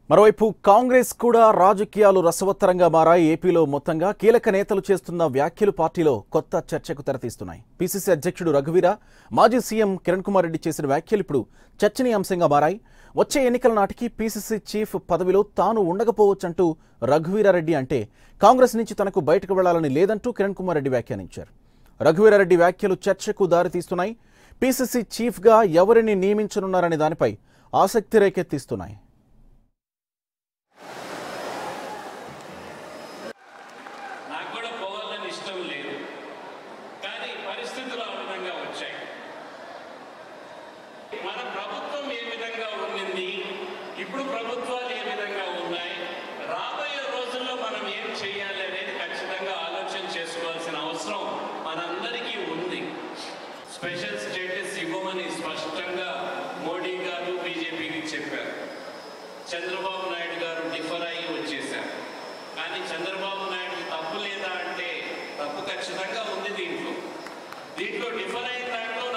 మరోవైపు కాంగ్రెస్ కూడా రాజకీయాలు రసవత్తరంగా మారాయి ఏపీలో మొత్తంగా కీలక నేతలు చేస్తున్న వ్యాఖ్యలు పార్టీలో కొత్త చర్చకు తెరతీస్తున్నాయి పీసీసీ అధ్యక్షుడు రఘువీర మాజీ సీఎం కిరణ్ కుమార్ రెడ్డి చేసిన వ్యాఖ్యలు ఇప్పుడు చర్చనీయాంశంగా మారాయి వచ్చే ఎన్నికల నాటికి పీసీసీ చీఫ్ పదవిలో తాను ఉండకపోవచ్చంటూ రఘువీరారెడ్డి అంటే కాంగ్రెస్ నుంచి తనకు బయటకు వెళ్లాలని లేదంటూ కిరణ్ కుమార్ రెడ్డి వ్యాఖ్యానించారు రఘువీరారెడ్డి వ్యాఖ్యలు చర్చకు దారితీస్తున్నాయి పీసీసీ చీఫ్గా ఎవరిని నియమించనున్నారనే దానిపై ఆసక్తి రేకెత్తిస్తున్నాయి నాకు కూడా పోవాలని ఇష్టం లేదు కానీ పరిస్థితులు ఆ విధంగా వచ్చాయి మన ప్రభుత్వం ఏ విధంగా ఉండింది ఇప్పుడు ప్రభుత్వాలు ఏ విధంగా ఉన్నాయి రాబోయే రోజుల్లో మనం ఏం చేయాలి అనేది ఖచ్చితంగా ఆలోచన చేసుకోవాల్సిన అవసరం మనందరికీ ఉంది స్పెషల్ స్టేటస్ ఇవ్వమని స్పష్టంగా మోడీ గారు బీజేపీకి చెప్పారు చంద్రబాబు నాయుడు గారు డిఫర్ అయ్యి వచ్చేశారు కానీ చంద్రబాబు నాయుడు తప్పు లేదా అంటే తప్పు ఖచ్చితంగా ఉంది దీంట్లో దీంట్లో డిఫర్ అయిన దాంట్లో